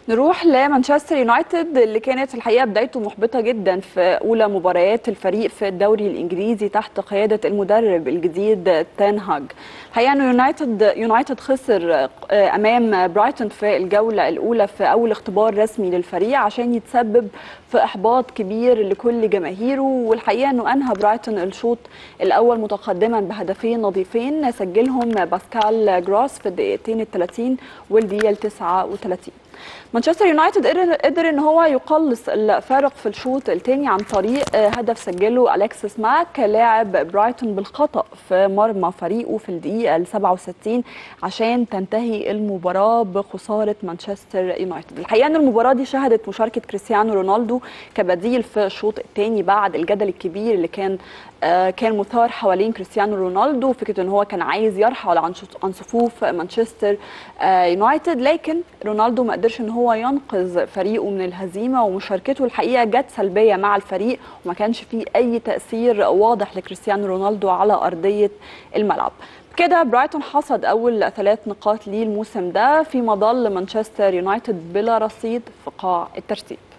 نروح لمانشستر يونايتد اللي كانت الحقيقه بدايته محبطه جدا في اولى مباريات الفريق في الدوري الانجليزي تحت قياده المدرب الجديد تين هاج الحقيقه انه يونايتد يونايتد خسر امام برايتون في الجوله الاولى في اول اختبار رسمي للفريق عشان يتسبب في احباط كبير لكل جماهيره والحقيقه انه انهى برايتون الشوط الاول متقدما بهدفين نظيفين سجلهم باسكال جراس في الدقيقتين ال 30 والدقيقه ال 39 مانشستر يونايتد قدر, قدر ان هو يقلص الفارق في الشوط الثاني عن طريق هدف سجله الكسس ماك لاعب برايتون بالخطا في مرمى فريقه في الدقيقه ال 67 عشان تنتهي المباراه بخساره مانشستر يونايتد الحقيقه ان المباراه دي شهدت مشاركه كريستيانو رونالدو كبديل في الشوط الثاني بعد الجدل الكبير اللي كان كان مثار حوالين كريستيانو رونالدو فكره ان هو كان عايز يرحل عن عن صفوف مانشستر يونايتد لكن رونالدو ما قدرش ان هو ينقذ فريقه من الهزيمه ومشاركته الحقيقه جت سلبيه مع الفريق وما كانش فيه اي تاثير واضح لكريستيانو رونالدو على ارضيه الملعب كده برايتون حصد اول ثلاث نقاط ليه الموسم ده فيما ظل مانشستر يونايتد بلا رصيد في قاع الترتيب